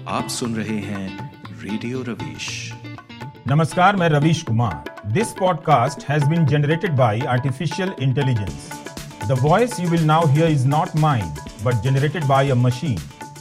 आप सुन रहे हैं रेडियो रवीश नमस्कार मैं Ravish Kumar this podcast has been generated by artificial intelligence the voice you will now hear is not mine but generated by a machine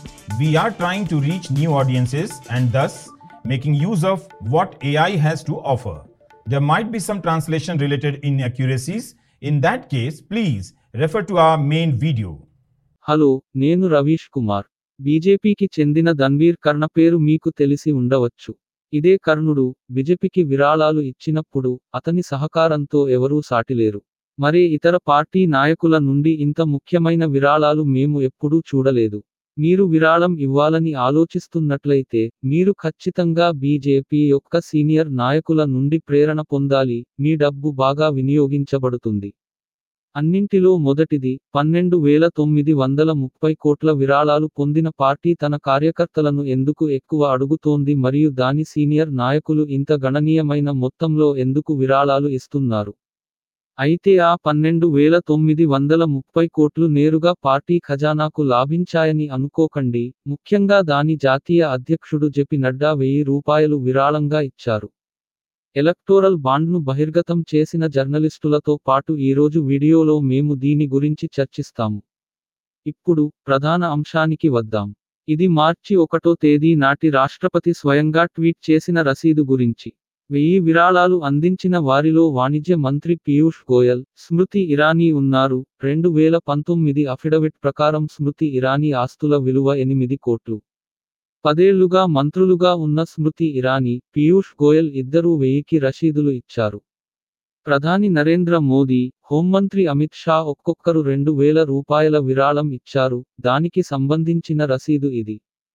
we are trying to reach new audiences and thus making use of what AI has to offer. There might be some translation related inaccuracies. In that case, please refer to our main video. Hello నేను రవీష్ కుమార్ బీజేపీకి చెందిన ధన్వీర్ కర్ణ పేరు మీకు తెలిసి ఉండవచ్చు ఇదే కర్ణుడు బీజేపీకి విరాళాలు ఇచ్చినప్పుడు అతని సహకారంతో ఎవరూ సాటిలేరు మరే ఇతర పార్టీ నాయకుల నుండి ఇంత ముఖ్యమైన విరాళాలు మేము ఎప్పుడూ చూడలేదు మీరు విరాళం ఇవ్వాలని ఆలోచిస్తున్నట్లయితే మీరు ఖచ్చితంగా బీజేపీ యొక్క సీనియర్ నాయకుల నుండి ప్రేరణ పొందాలి మీ డబ్బు బాగా వినియోగించబడుతుంది అన్నింటిలో మొదటిది పన్నెండు వేల తొమ్మిది వందల ముప్పై కోట్ల విరాళాలు పొందిన పార్టీ తన కార్యకర్తలను ఎందుకు ఎక్కువ అడుగుతోంది మరియు దాని సీనియర్ నాయకులు ఇంత గణనీయమైన మొత్తంలో ఎందుకు విరాళాలు ఇస్తున్నారు అయితే ఆ పన్నెండు వేల తొమ్మిది వందల ముప్పై కోట్లు నేరుగా పార్టీ ఖజానాకు లాభించాయని అనుకోకండి ముఖ్యంగా దాని జాతీయ అధ్యక్షుడు జెపి నడ్డా వెయ్యి రూపాయలు విరాళంగా ఇచ్చారు ఎలక్టోరల్ బాండ్ను బహిర్గతం చేసిన జర్నలిస్టులతో పాటు ఈరోజు వీడియోలో మేము దీని గురించి చర్చిస్తాము ఇప్పుడు ప్రధాన అంశానికి వద్దాం ఇది మార్చి ఒకటో తేదీ నాటి రాష్ట్రపతి స్వయంగా ట్వీట్ చేసిన రసీదు గురించి వెయ్యి విరాళాలు అందించిన వారిలో వాణిజ్య మంత్రి పీయూష్ గోయల్ స్మృతి ఇరానీ ఉన్నారు రెండు వేల పంతొమ్మిది అఫిడవిట్ ప్రకారం స్మృతి ఇరానీ ఆస్తుల విలువ ఎనిమిది కోట్లు పదేళ్లుగా మంత్రులుగా ఉన్న స్మృతి ఇరానీ పీయూష్ గోయల్ ఇద్దరూ వెయ్యికి రసీదులు ఇచ్చారు ప్రధాని నరేంద్ర మోదీ హోంమంత్రి అమిత్ షా ఒక్కొక్కరు రెండు వేల రూపాయల విరాళం ఇచ్చారు దానికి సంబంధించిన రసీదు ఇది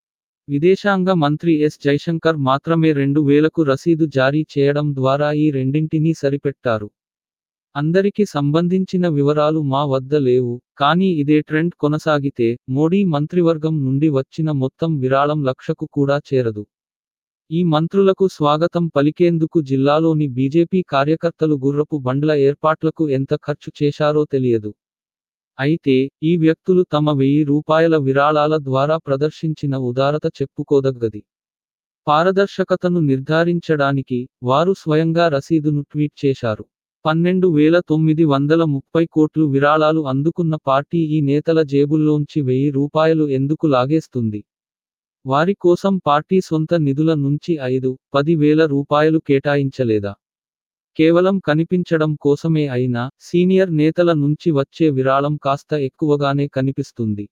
విదేశాంగ మంత్రి ఎస్ జైశంకర్ మాత్రమే రెండు వేలకు రసీదు జారీ చేయడం ద్వారా ఈ రెండింటినీ సరిపెట్టారు అందరికి సంబంధించిన వివరాలు మా వద్ద లేవు కానీ ఇదే ట్రెండ్ కొనసాగితే మోడీ మంత్రివర్గం నుండి వచ్చిన మొత్తం విరాళం లక్షకు కూడా చేరదు ఈ మంత్రులకు స్వాగతం పలికేందుకు జిల్లాలోని బీజేపీ కార్యకర్తలు గుర్రపు బండ్ల ఏర్పాట్లకు ఎంత ఖర్చు చేశారో తెలియదు అయితే ఈ వ్యక్తులు తమ వెయ్యి రూపాయల విరాళాల ద్వారా ప్రదర్శించిన ఉదారత చెప్పుకోదగ్గది పారదర్శకతను నిర్ధారించడానికి వారు స్వయంగా రసీదును ట్వీట్ చేశారు పన్నెండు వేల తొమ్మిది వందల ముప్పై కోట్లు విరాళాలు అందుకున్న పార్టీ ఈ నేతల జేబుల్లోంచి వెయ్యి రూపాయలు ఎందుకు లాగేస్తుంది వారి కోసం పార్టీ సొంత నిధుల నుంచి ఐదు పది వేల రూపాయలు కేటాయించలేదా కేవలం కనిపించడం కోసమే అయినా సీనియర్ నేతల నుంచి వచ్చే విరాళం కాస్త ఎక్కువగానే కనిపిస్తుంది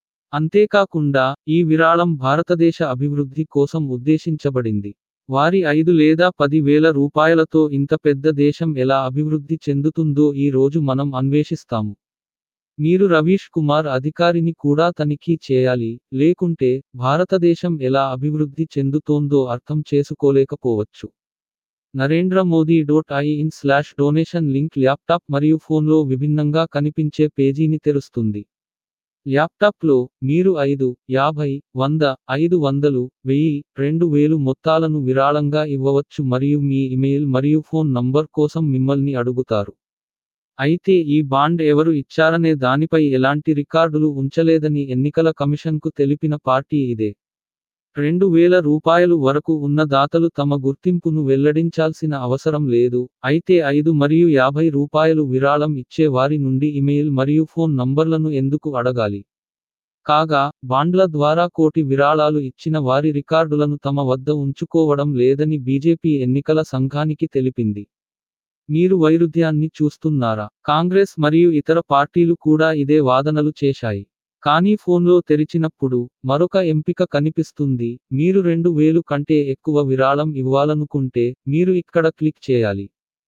అంతేకాకుండా ఈ విరాళం భారతదేశ అభివృద్ధి కోసం ఉద్దేశించబడింది వారి ఐదు లేదా పది వేల రూపాయలతో ఇంత పెద్ద దేశం ఎలా అభివృద్ధి చెందుతుందో ఈ రోజు మనం అన్వేషిస్తాము మీరు రవీష్ కుమార్ అధికారిని కూడా తనిఖీ చేయాలి లేకుంటే భారతదేశం ఎలా అభివృద్ధి చెందుతోందో అర్థం చేసుకోలేకపోవచ్చు Narendra Modi dot I N slash donation link laptop మరియు ఫోన్లో విభిన్నంగా కనిపించే పేజీని తెరుస్తుంది ల్యాప్టాప్లో మీరు ఐదు యాభై వంద ఐదు వందలు వెయ్యి రెండు వేలు మొత్తాలను విరాళంగా ఇవ్వవచ్చు మరియు మీ ఇమెయిల్ మరియు ఫోన్ నంబర్ కోసం మిమ్మల్ని అడుగుతారు అయితే ఈ బాండ్ ఎవరు ఇచ్చారనే దానిపై ఎలాంటి రికార్డులు ఉంచలేదని ఎన్నికల కమిషన్కు తెలిపిన పార్టీ ఇదే రెండు వేల రూపాయలు వరకు ఉన్న దాతలు తమ గుర్తింపును వెల్లడించాల్సిన అవసరం లేదు అయితే ఐదు మరియు యాభై రూపాయలు విరాళం ఇచ్చే వారి నుండి ఇమెయిల్ మరియు ఫోన్ నంబర్లను ఎందుకు అడగాలి కాగా బాండ్ల ద్వారా కోటి విరాళాలు ఇచ్చిన వారి రికార్డులను తమ వద్ద ఉంచుకోవడం లేదని బీజేపీ ఎన్నికల సంఘానికి తెలిపింది మీరు వైరుధ్యాన్ని చూస్తున్నారా కాంగ్రెస్ మరియు ఇతర పార్టీలు కూడా ఇదే వాదనలు చేశాయి కానీ ఫోన్లో తెరిచినప్పుడు మరొక ఎంపిక కనిపిస్తుంది మీరు రెండు వేలు కంటే ఎక్కువ విరాళం ఇవ్వాలనుకుంటే మీరు ఇక్కడ క్లిక్ చేయాలి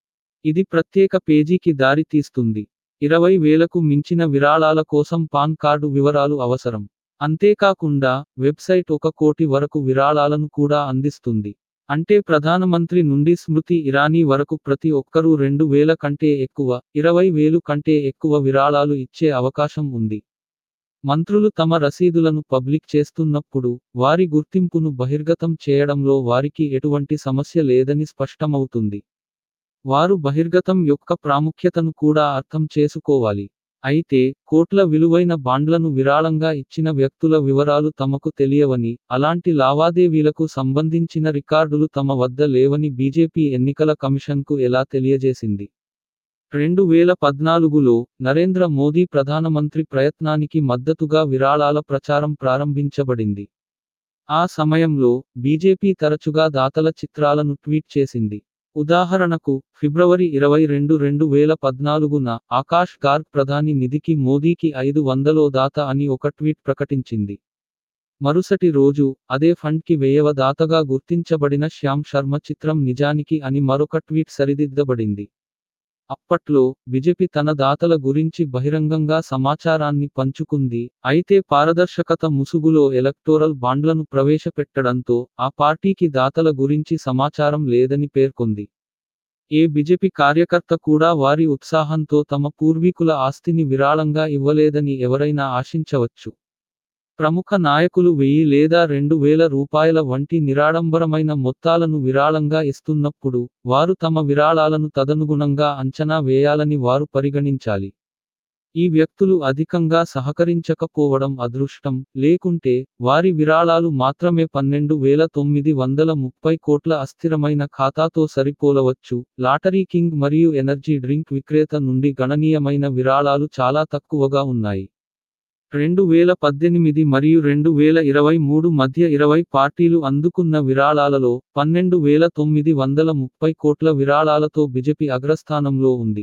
ఇది ప్రత్యేక పేజీకి దారి తీస్తుంది ఇరవై వేలకు మించిన విరాళాల కోసం పాన్ కార్డు వివరాలు అవసరం అంతేకాకుండా వెబ్సైట్ ఒక కోటి వరకు విరాళాలను కూడా అందిస్తుంది అంటే ప్రధానమంత్రి నుండి స్మృతి ఇరానీ వరకు ప్రతి ఒక్కరూ రెండు వేల కంటే ఎక్కువ ఇరవై వేలు కంటే ఎక్కువ విరాళాలు ఇచ్చే అవకాశం ఉంది మంత్రులు తమ రసీదులను పబ్లిక్ చేస్తున్నప్పుడు వారి గుర్తింపును బహిర్గతం చేయడంలో వారికి ఎటువంటి సమస్య లేదని స్పష్టమవుతుంది వారు బహిర్గతం యొక్క ప్రాముఖ్యతను కూడా అర్థం చేసుకోవాలి అయితే కోట్ల విలువైన బాండ్లను విరాళంగా ఇచ్చిన వ్యక్తుల వివరాలు తమకు తెలియవని అలాంటి లావాదేవీలకు సంబంధించిన రికార్డులు తమ వద్ద లేవని బీజేపీ ఎన్నికల కమిషన్కు ఎలా తెలియజేసింది రెండు వేల పద్నాలుగులో నరేంద్ర మోదీ ప్రధానమంత్రి ప్రయత్నానికి మద్దతుగా విరాళాల ప్రచారం ప్రారంభించబడింది ఆ సమయంలో బీజేపీ తరచుగా దాతల చిత్రాలను ట్వీట్ చేసింది ఉదాహరణకు ఫిబ్రవరి ఇరవై రెండు రెండు వేల పద్నాలుగున ఆకాష్ గార్గ్ ప్రధాని నిధికి మోదీకి ఐదు వందలో దాత అని ఒక ట్వీట్ ప్రకటించింది మరుసటి రోజు అదే ఫండ్కి వేయవ దాతగా గుర్తించబడిన శ్యామ్ శర్మ చిత్రం నిజానికి అని మరొక ట్వీట్ సరిదిద్దబడింది అప్పట్లో బిజెపి తన దాతల గురించి బహిరంగంగా సమాచారాన్ని పంచుకుంది అయితే పారదర్శకత ముసుగులో ఎలక్టోరల్ బాండ్లను ప్రవేశపెట్టడంతో ఆ పార్టీకి దాతల గురించి సమాచారం లేదని పేర్కొంది ఏ బిజెపి కార్యకర్త కూడా వారి ఉత్సాహంతో తమ పూర్వీకుల ఆస్తిని విరాళంగా ఇవ్వలేదని ఎవరైనా ఆశించవచ్చు ప్రముఖ నాయకులు వెయ్యి లేదా రెండు వేల రూపాయల వంటి నిరాడంబరమైన మొత్తాలను విరాళంగా ఇస్తున్నప్పుడు వారు తమ విరాళాలను తదనుగుణంగా అంచనా వేయాలని వారు పరిగణించాలి ఈ వ్యక్తులు అధికంగా సహకరించకపోవడం అదృష్టం లేకుంటే వారి విరాళాలు మాత్రమే పన్నెండు వేల తొమ్మిది వందల ముప్పై కోట్ల అస్థిరమైన ఖాతాతో సరిపోలవచ్చు లాటరీ కింగ్ మరియు ఎనర్జీ డ్రింక్ విక్రేత నుండి గణనీయమైన విరాళాలు చాలా తక్కువగా ఉన్నాయి రెండు వేల పద్దెనిమిది మరియు రెండు వేల ఇరవై మూడు మధ్య ఇరవై పార్టీలు అందుకున్న విరాళాలలో పన్నెండు వేల తొమ్మిది వందల ముప్పై కోట్ల విరాళాలతో బిజెపి అగ్రస్థానంలో ఉంది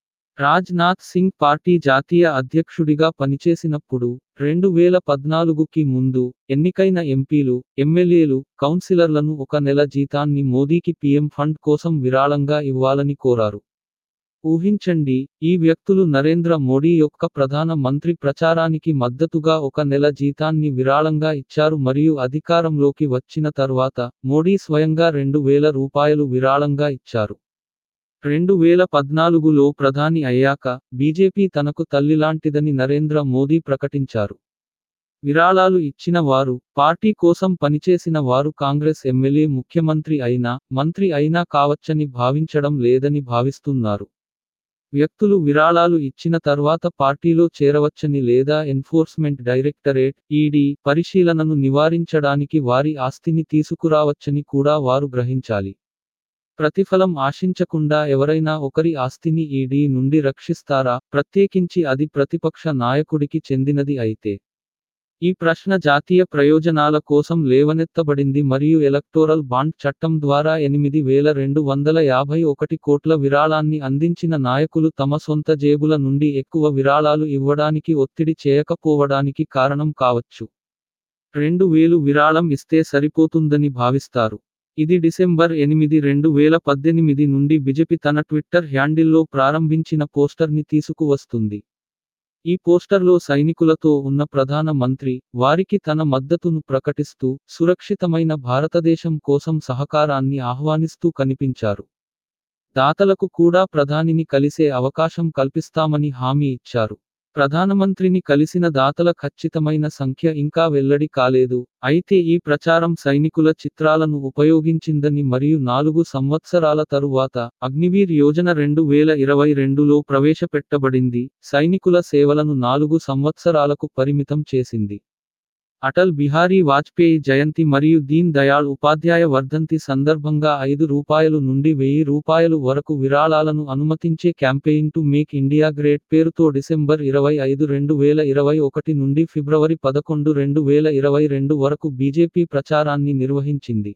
రాజ్నాథ్ సింగ్ పార్టీ జాతీయ అధ్యక్షుడిగా పనిచేసినప్పుడు రెండు వేల పద్నాలుగుకి ముందు ఎన్నికైన ఎంపీలు ఎమ్మెల్యేలు కౌన్సిలర్లను ఒక నెల జీతాన్ని మోదీకి పీఎం ఫండ్ కోసం విరాళంగా ఇవ్వాలని కోరారు ఊహించండి ఈ వ్యక్తులు నరేంద్ర మోడీ యొక్క ప్రధాన మంత్రి ప్రచారానికి మద్దతుగా ఒక నెల జీతాన్ని విరాళంగా ఇచ్చారు మరియు అధికారంలోకి వచ్చిన తర్వాత మోడీ స్వయంగా రెండు వేల రూపాయలు విరాళంగా ఇచ్చారు రెండు వేల పద్నాలుగులో ప్రధాని అయ్యాక బీజేపీ తనకు తల్లిలాంటిదని నరేంద్ర మోదీ ప్రకటించారు విరాళాలు ఇచ్చిన వారు పార్టీ కోసం పనిచేసిన వారు కాంగ్రెస్ ఎమ్మెల్యే ముఖ్యమంత్రి అయినా మంత్రి అయినా కావచ్చని భావించడం లేదని భావిస్తున్నారు వ్యక్తులు విరాళాలు ఇచ్చిన తర్వాత పార్టీలో చేరవచ్చని లేదా ఎన్ఫోర్స్మెంట్ డైరెక్టరేట్ ఈడీ పరిశీలనను నివారించడానికి వారి ఆస్తిని తీసుకురావచ్చని కూడా వారు గ్రహించాలి ప్రతిఫలం ఆశించకుండా ఎవరైనా ఒకరి ఆస్తిని ఈడీ నుండి రక్షిస్తారా ప్రత్యేకించి అది ప్రతిపక్ష నాయకుడికి చెందినది అయితే ఈ ప్రశ్న జాతీయ ప్రయోజనాల కోసం లేవనెత్తబడింది మరియు ఎలక్టోరల్ బాండ్ చట్టం ద్వారా ఎనిమిది వేల రెండు వందల యాభై ఒకటి కోట్ల విరాళాన్ని అందించిన నాయకులు తమ సొంత జేబుల నుండి ఎక్కువ విరాళాలు ఇవ్వడానికి ఒత్తిడి చేయకపోవడానికి కారణం కావచ్చు రెండు వేలు విరాళం ఇస్తే సరిపోతుందని భావిస్తారు ఇది డిసెంబర్ ఎనిమిది రెండు వేల పద్దెనిమిది నుండి బిజెపి తన ట్విట్టర్ హ్యాండిల్లో ప్రారంభించిన పోస్టర్ని తీసుకువస్తుంది ఈ పోస్టర్లో సైనికులతో ఉన్న ప్రధాన మంత్రి వారికి తన మద్దతును ప్రకటిస్తూ సురక్షితమైన భారతదేశం కోసం సహకారాన్ని ఆహ్వానిస్తూ కనిపించారు దాతలకు కూడా ప్రధానిని కలిసే అవకాశం కల్పిస్తామని హామీ ఇచ్చారు ప్రధానమంత్రిని కలిసిన దాతల ఖచ్చితమైన సంఖ్య ఇంకా వెల్లడి కాలేదు అయితే ఈ ప్రచారం సైనికుల చిత్రాలను ఉపయోగించిందని మరియు నాలుగు సంవత్సరాల తరువాత అగ్నివీర్ యోజన రెండు వేల ఇరవై రెండులో ప్రవేశపెట్టబడింది సైనికుల సేవలను నాలుగు సంవత్సరాలకు పరిమితం చేసింది అటల్ బిహారీ వాజ్పేయి జయంతి మరియు దీన్ దయాళ్ ఉపాధ్యాయ వర్ధంతి సందర్భంగా ఐదు రూపాయలు నుండి వెయ్యి రూపాయలు వరకు విరాళాలను అనుమతించే campaign to make India great పేరుతో డిసెంబర్ ఇరవై ఐదు రెండు వేల ఇరవై ఒకటి నుండి ఫిబ్రవరి పదకొండు రెండు వేల ఇరవై రెండు వరకు బీజేపీ ప్రచారాన్ని నిర్వహించింది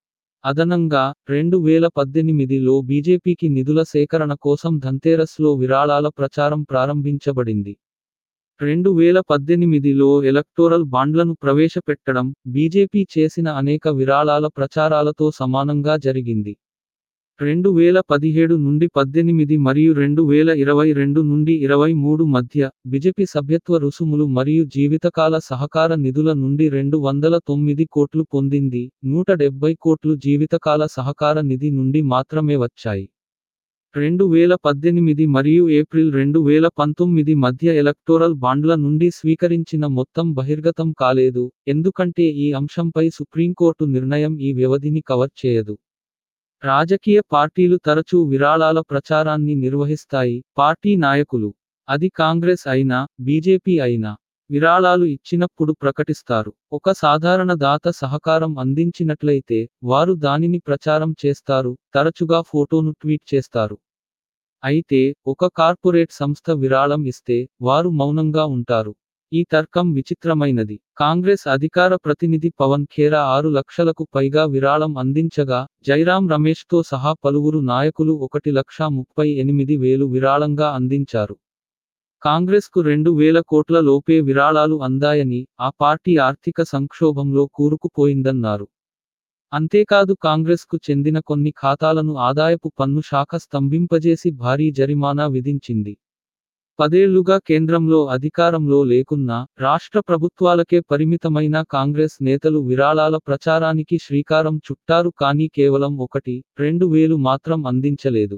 అదనంగా రెండు వేల పద్దెనిమిదిలో బీజేపీకి నిధుల సేకరణ కోసం ధంతేరస్లో విరాళాల ప్రచారం ప్రారంభించబడింది రెండు వేల పద్దెనిమిదిలో ఎలక్టోరల్ బాండ్లను ప్రవేశపెట్టడం బీజేపీ చేసిన అనేక విరాళాల ప్రచారాలతో సమానంగా జరిగింది రెండు వేల పదిహేడు నుండి పద్దెనిమిది మరియు రెండు వేల ఇరవై రెండు నుండి ఇరవై మూడు మధ్య బిజెపి సభ్యత్వ రుసుములు మరియు జీవితకాల సహకార నిధుల నుండి రెండు వందల తొమ్మిది కోట్లు పొందింది నూట డెబ్బై కోట్లు జీవితకాల సహకార నిధి నుండి మాత్రమే వచ్చాయి రెండు వేల పద్దెనిమిది మరియు ఏప్రిల్ రెండు వేల పంతొమ్మిది మధ్య ఎలక్టోరల్ బాండ్ల నుండి స్వీకరించిన మొత్తం బహిర్గతం కాలేదు ఎందుకంటే ఈ అంశంపై సుప్రీంకోర్టు నిర్ణయం ఈ వ్యవధిని కవర్ చేయదు రాజకీయ పార్టీలు తరచూ విరాళాల ప్రచారాన్ని నిర్వహిస్తాయి పార్టీ నాయకులు అది కాంగ్రెస్ అయినా బీజేపీ అయినా విరాళాలు ఇచ్చినప్పుడు ప్రకటిస్తారు ఒక సాధారణ దాత సహకారం అందించినట్లయితే వారు దానిని ప్రచారం చేస్తారు తరచుగా ఫోటోను ట్వీట్ చేస్తారు అయితే ఒక కార్పొరేట్ సంస్థ విరాళం ఇస్తే వారు మౌనంగా ఉంటారు ఈ తర్కం విచిత్రమైనది కాంగ్రెస్ అధికార ప్రతినిధి పవన్ ఖేరా ఆరు లక్షలకు పైగా విరాళం అందించగా జైరాం రమేష్తో సహా పలువురు నాయకులు ఒకటి లక్ష ముప్పై ఎనిమిది వేలు విరాళంగా అందించారు కాంగ్రెస్కు రెండు వేల కోట్ల లోపే విరాళాలు అందాయని ఆ పార్టీ ఆర్థిక సంక్షోభంలో కూరుకుపోయిందన్నారు అంతేకాదు కాంగ్రెస్కు చెందిన కొన్ని ఖాతాలను ఆదాయపు పన్ను శాఖ స్తంభింపజేసి భారీ జరిమానా విధించింది పదేళ్లుగా కేంద్రంలో అధికారంలో లేకున్నా రాష్ట్ర ప్రభుత్వాలకే పరిమితమైన కాంగ్రెస్ నేతలు విరాళాల ప్రచారానికి శ్రీకారం చుట్టారు కానీ కేవలం ఒకటి రెండు వేలు మాత్రం అందించలేదు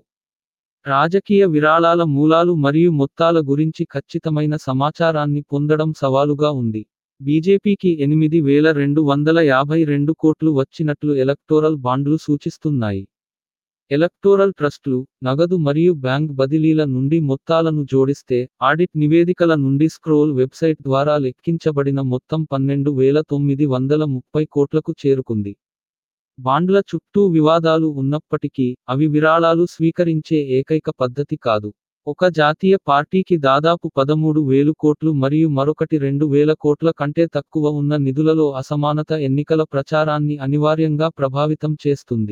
రాజకీయ విరాళాల మూలాలు మరియు మొత్తాల గురించి ఖచ్చితమైన సమాచారాన్ని పొందడం సవాలుగా ఉంది బీజేపీకి ఎనిమిది వేల రెండు వందల యాభై రెండు కోట్లు వచ్చినట్లు ఎలక్టోరల్ బాండ్లు సూచిస్తున్నాయి ఎలక్టోరల్ ట్రస్టులు నగదు మరియు బ్యాంక్ బదిలీల నుండి మొత్తాలను జోడిస్తే ఆడిట్ నివేదికల నుండి స్క్రోల్ వెబ్సైట్ ద్వారా లెక్కించబడిన మొత్తం పన్నెండు వేల తొమ్మిది వందల ముప్పై కోట్లకు చేరుకుంది బాండ్ల చుట్టూ వివాదాలు ఉన్నప్పటికీ అవి విరాళాలు స్వీకరించే ఏకైక పద్ధతి కాదు ఒక జాతీయ పార్టీకి దాదాపు పదమూడు వేలు కోట్లు మరియు మరొకటి రెండు వేల కోట్ల కంటే తక్కువ ఉన్న నిధులలో అసమానత ఎన్నికల ప్రచారాన్ని అనివార్యంగా ప్రభావితం చేస్తుంది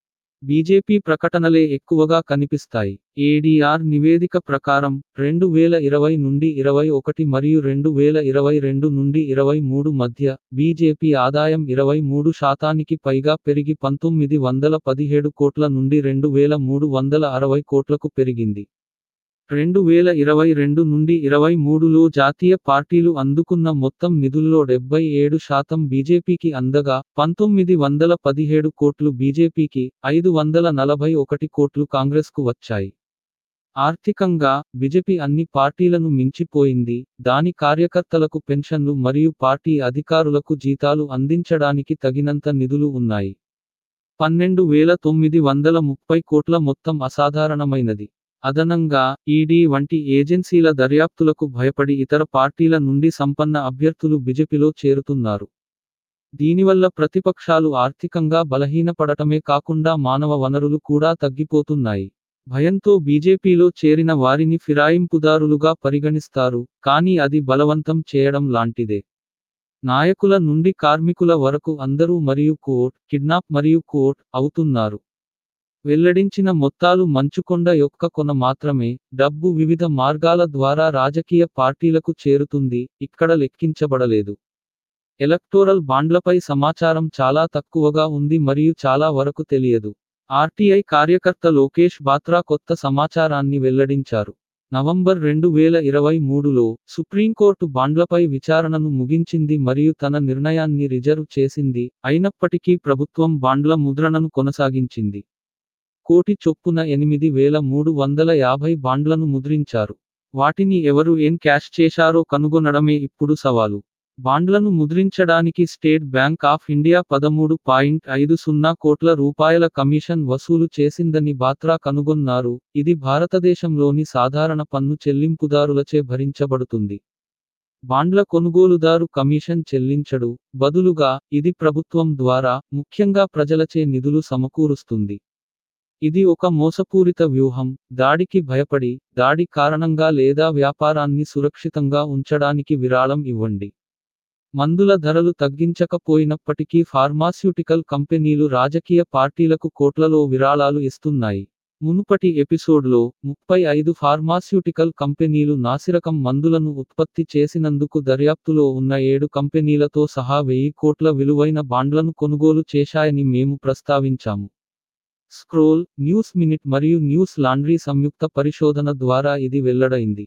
బీజేపీ ప్రకటనలే ఎక్కువగా కనిపిస్తాయి ఏడీఆర్ నివేదిక ప్రకారం రెండు వేల ఇరవై నుండి ఇరవై ఒకటి మరియు రెండు వేల ఇరవై రెండు నుండి ఇరవై మూడు మధ్య బీజేపీ ఆదాయం ఇరవై మూడు శాతానికి పైగా పెరిగి పంతొమ్మిది వందల పదిహేడు కోట్ల నుండి రెండు వేల మూడు వందల అరవై కోట్లకు పెరిగింది రెండు వేల ఇరవై రెండు నుండి ఇరవై మూడులో జాతీయ పార్టీలు అందుకున్న మొత్తం నిధుల్లో డెబ్బై ఏడు శాతం బీజేపీకి అందగా పంతొమ్మిది వందల పదిహేడు కోట్లు బీజేపీకి ఐదు వందల నలభై ఒకటి కోట్లు కాంగ్రెస్కు వచ్చాయి ఆర్థికంగా బీజేపీ అన్ని పార్టీలను మించిపోయింది దాని కార్యకర్తలకు పెన్షన్లు మరియు పార్టీ అధికారులకు జీతాలు అందించడానికి తగినంత నిధులు ఉన్నాయి పన్నెండు వేల తొమ్మిది వందల ముప్పై కోట్ల మొత్తం అసాధారణమైనది అదనంగా ఈడీ వంటి ఏజెన్సీల దర్యాప్తులకు భయపడి ఇతర పార్టీల నుండి సంపన్న అభ్యర్థులు బిజెపిలో చేరుతున్నారు దీనివల్ల ప్రతిపక్షాలు ఆర్థికంగా బలహీనపడటమే కాకుండా మానవ వనరులు కూడా తగ్గిపోతున్నాయి భయంతో బీజేపీలో చేరిన వారిని ఫిరాయింపుదారులుగా పరిగణిస్తారు కానీ అది బలవంతం చేయడం లాంటిదే నాయకుల నుండి కార్మికుల వరకు అందరూ మరియు కోట్ కిడ్నాప్ మరియు కోట్ అవుతున్నారు వెల్లడించిన మొత్తాలు మంచుకొండ యొక్క కొన మాత్రమే డబ్బు వివిధ మార్గాల ద్వారా రాజకీయ పార్టీలకు చేరుతుంది ఇక్కడ లెక్కించబడలేదు ఎలక్టోరల్ బాండ్లపై సమాచారం చాలా తక్కువగా ఉంది మరియు చాలా వరకు తెలియదు ఆర్టీఐ కార్యకర్త లోకేష్ బాత్రా కొత్త సమాచారాన్ని వెల్లడించారు నవంబర్ రెండు వేల ఇరవై మూడులో సుప్రీంకోర్టు బాండ్లపై విచారణను ముగించింది మరియు తన నిర్ణయాన్ని రిజర్వ్ చేసింది అయినప్పటికీ ప్రభుత్వం బాండ్ల ముద్రణను కొనసాగించింది కోటి చొప్పున ఎనిమిది వేల మూడు వందల యాభై బాండ్లను ముద్రించారు వాటిని ఎవరు ఏం క్యాష్ చేశారో కనుగొనడమే ఇప్పుడు సవాలు బాండ్లను ముద్రించడానికి స్టేట్ బ్యాంక్ ఆఫ్ ఇండియా పదమూడు పాయింట్ ఐదు సున్నా కోట్ల రూపాయల కమిషన్ వసూలు చేసిందని బాత్రా కనుగొన్నారు ఇది భారతదేశంలోని సాధారణ పన్ను చెల్లింపుదారులచే భరించబడుతుంది బాండ్ల కొనుగోలుదారు కమిషన్ చెల్లించడు బదులుగా ఇది ప్రభుత్వం ద్వారా ముఖ్యంగా ప్రజలచే నిధులు సమకూరుస్తుంది ఇది ఒక మోసపూరిత వ్యూహం దాడికి భయపడి దాడి కారణంగా లేదా వ్యాపారాన్ని సురక్షితంగా ఉంచడానికి విరాళం ఇవ్వండి మందుల ధరలు తగ్గించకపోయినప్పటికీ ఫార్మాస్యూటికల్ కంపెనీలు రాజకీయ పార్టీలకు కోట్లలో విరాళాలు ఇస్తున్నాయి మునుపటి ఎపిసోడ్లో ముప్పై ఐదు ఫార్మాస్యూటికల్ కంపెనీలు నాసిరకం మందులను ఉత్పత్తి చేసినందుకు దర్యాప్తులో ఉన్న ఏడు కంపెనీలతో సహా వెయ్యి కోట్ల విలువైన బాండ్లను కొనుగోలు చేశాయని మేము ప్రస్తావించాము స్క్రోల్ న్యూస్ మినిట్ మరియు న్యూస్ లాండ్రీ సంయుక్త పరిశోధన ద్వారా ఇది వెల్లడైంది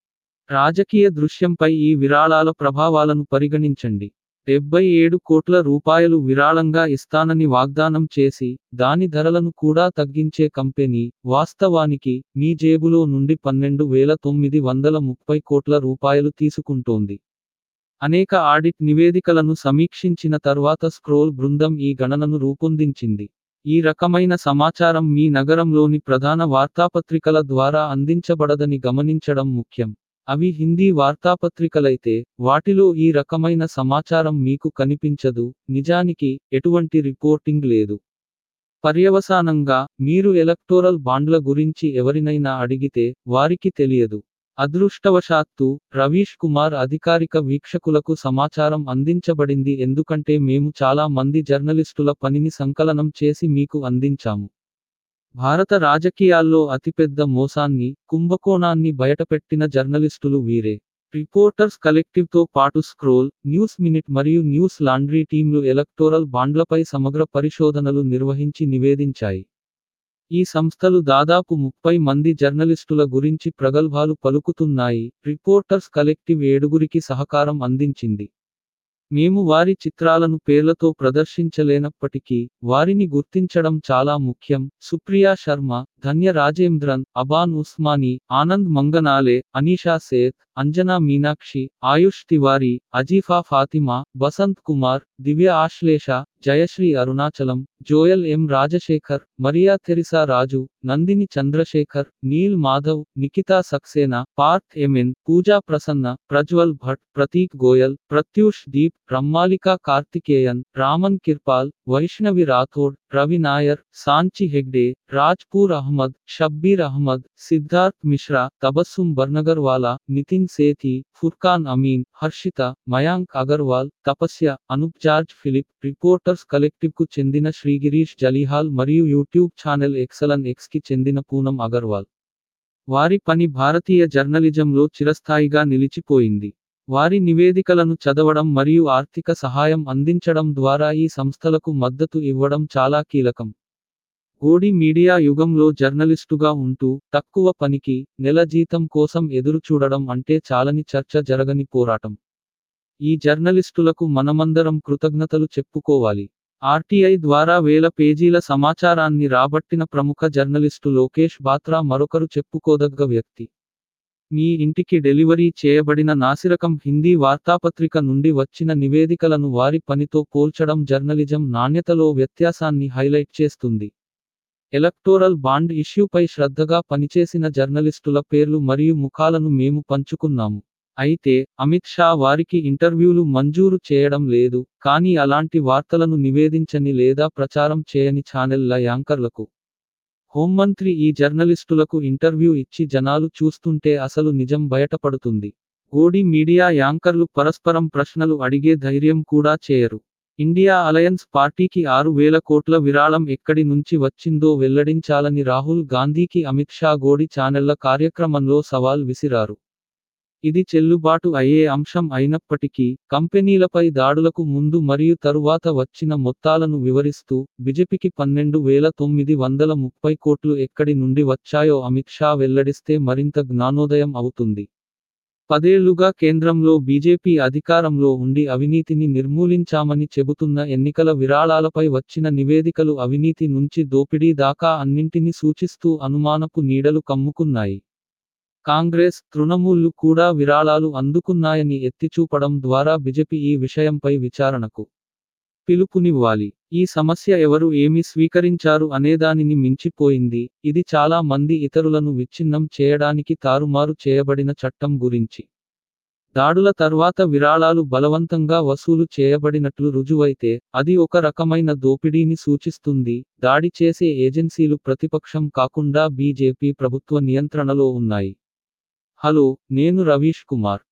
రాజకీయ దృశ్యంపై ఈ విరాళాల ప్రభావాలను పరిగణించండి డెబ్బై ఏడు కోట్ల రూపాయలు విరాళంగా ఇస్తానని వాగ్దానం చేసి దాని ధరలను కూడా తగ్గించే కంపెనీ వాస్తవానికి మీ జేబులో నుండి పన్నెండు వేల తొమ్మిది వందల ముప్పై కోట్ల రూపాయలు తీసుకుంటోంది అనేక ఆడిట్ నివేదికలను సమీక్షించిన తర్వాత స్క్రోల్ బృందం ఈ గణనను రూపొందించింది ఈ రకమైన సమాచారం మీ నగరంలోని ప్రధాన వార్తాపత్రికల ద్వారా అందించబడదని గమనించడం ముఖ్యం అవి హిందీ వార్తాపత్రికలైతే వాటిలో ఈ రకమైన సమాచారం మీకు కనిపించదు నిజానికి ఎటువంటి రిపోర్టింగ్ లేదు పర్యవసానంగా మీరు ఎలక్టోరల్ బాండ్ల గురించి ఎవరినైనా అడిగితే వారికి తెలియదు అదృష్టవశాత్తు రవీష్ కుమార్ అధికారిక వీక్షకులకు సమాచారం అందించబడింది ఎందుకంటే మేము చాలా మంది జర్నలిస్టుల పనిని సంకలనం చేసి మీకు అందించాము భారత రాజకీయాల్లో అతిపెద్ద మోసాన్ని కుంభకోణాన్ని బయటపెట్టిన జర్నలిస్టులు వీరే రిపోర్టర్స్ కలెక్టివ్తో పాటు స్క్రోల్ న్యూస్ మినిట్ మరియు న్యూస్ లాండ్రీ టీంలు ఎలక్టోరల్ బాండ్లపై సమగ్ర పరిశోధనలు నిర్వహించి నివేదించాయి ఈ సంస్థలు దాదాపు ముప్పై మంది జర్నలిస్టుల గురించి ప్రగల్భాలు పలుకుతున్నాయి రిపోర్టర్స్ కలెక్టివ్ ఏడుగురికి సహకారం అందించింది మేము వారి చిత్రాలను పేర్లతో ప్రదర్శించలేనప్పటికీ వారిని గుర్తించడం చాలా ముఖ్యం Supriya Sharma Dhanya Rajendran Aban Usmani Anand Mangnale Anisha Sheth Anjana Meenakshi Ayush Tiwari Azeefa Fathima Basant Kumar Divya Aslesha Jayashree Arunachalam Joel M Rajasekhar Maria Teresa Raju Nandini Chandrasekhar Neel Madhav Nikita Saxena Parth M N Pooja Prasanna Prajwal Bhat Prateek Goyal Pratyush Deep Rammalika Karthikeyan Raman Kirpal Vaishnavi Rathod Ravi Nair Sanchi Hegde Rajpur Ahmed Shabbir Ahmed Siddharth Mishra Tabassum Barnagarwala Nitin Sethi Furquan Amin Harshita Mayank Agarwal Tapasya Anup George Philip Reporters Collective కు చెందిన శ్రీగిరీష్ జలీహాల్ మరియు యూట్యూబ్ ఛానల్ ఎక్సలన్ ఎక్స్ కి చెందిన పూనం అగర్వాల్ వారి పని భారతీయ జర్నలిజంలో చిరస్థాయిగా నిలిచిపోయింది వారి నివేదికలను చదవడం మరియు ఆర్థిక సహాయం అందించడం ద్వారా ఈ సంస్థలకు మద్దతు ఇవ్వడం చాలా కీలకం గోడి మీడియా యుగంలో జర్నలిస్టుగా ఉంటూ తక్కువ పనికి నెల జీతం కోసం ఎదురుచూడడం అంటే చాలని చర్చ జరగని పోరాటం ఈ జర్నలిస్టులకు మనమందరం కృతజ్ఞతలు చెప్పుకోవాలి ఆర్టీఐ ద్వారా వేల పేజీల సమాచారాన్ని రాబట్టిన ప్రముఖ జర్నలిస్టు లోకేష్ బాత్రా మరొకరు చెప్పుకోదగ్గ వ్యక్తి మీ ఇంటికి డెలివరీ చేయబడిన నాసిరకం హిందీ వార్తాపత్రిక నుండి వచ్చిన నివేదికలను వారి పనితో పోల్చడం జర్నలిజం నాణ్యతలో వ్యత్యాసాన్ని హైలైట్ చేస్తుంది ఎలక్టోరల్ బాండ్ ఇష్యూపై శ్రద్ధగా పనిచేసిన జర్నలిస్టుల పేర్లు మరియు ముఖాలను మేము పంచుకున్నాము అయితే అమిత్ షా వారికి ఇంటర్వ్యూలు మంజూరు చేయడం లేదు కానీ అలాంటి వార్తలను నివేదించని లేదా ప్రచారం చేయని ఛానెళ్ల యాంకర్లకు హోంమంత్రి ఈ జర్నలిస్టులకు ఇంటర్వ్యూ ఇచ్చి జనాలు చూస్తుంటే అసలు నిజం బయటపడుతుంది గోడి మీడియా యాంకర్లు పరస్పరం ప్రశ్నలు అడిగే ధైర్యం కూడా చేయరు ఇండియా అలయన్స్ పార్టీకి ఆరు వేల కోట్ల విరాళం ఎక్కడి నుంచి వచ్చిందో వెల్లడించాలని రాహుల్ గాంధీకి అమిత్ షా గోడి ఛానెళ్ల కార్యక్రమంలో సవాల్ విసిరారు ఇది చెల్లుబాటు అయ్యే అంశం అయినప్పటికీ కంపెనీలపై దాడులకు ముందు మరియు తరువాత వచ్చిన మొత్తాలను వివరిస్తూ బిజెపికి పన్నెండు వేల తొమ్మిది వందల ముప్పై కోట్లు ఎక్కడి నుండి వచ్చాయో అమిత్ షా వెల్లడిస్తే మరింత జ్ఞానోదయం అవుతుంది పదేళ్లుగా కేంద్రంలో బీజేపీ అధికారంలో ఉండి అవినీతిని నిర్మూలించామని చెబుతున్న ఎన్నికల విరాళాలపై వచ్చిన నివేదికలు అవినీతి నుంచి దోపిడీ దాకా అన్నింటిని సూచిస్తూ అనుమానపు నీడలు కమ్ముకున్నాయి కాంగ్రెస్ తృణమూళ్లు కూడా విరాళాలు అందుకున్నాయని ఎత్తిచూపడం ద్వారా బిజెపి ఈ విషయంపై విచారణకు పిలుపునివ్వాలి ఈ సమస్య ఎవరు ఏమి స్వీకరించారు అనేదానిని మించిపోయింది ఇది చాలా మంది ఇతరులను విచ్ఛిన్నం చేయడానికి తారుమారు చేయబడిన చట్టం గురించి దాడుల తర్వాత విరాళాలు బలవంతంగా వసూలు చేయబడినట్లు రుజువైతే అది ఒక రకమైన దోపిడీని సూచిస్తుంది దాడి చేసే ఏజెన్సీలు ప్రతిపక్షం కాకుండా బీజేపీ ప్రభుత్వ నియంత్రణలో ఉన్నాయి హలో నేను రవీష్ కుమార్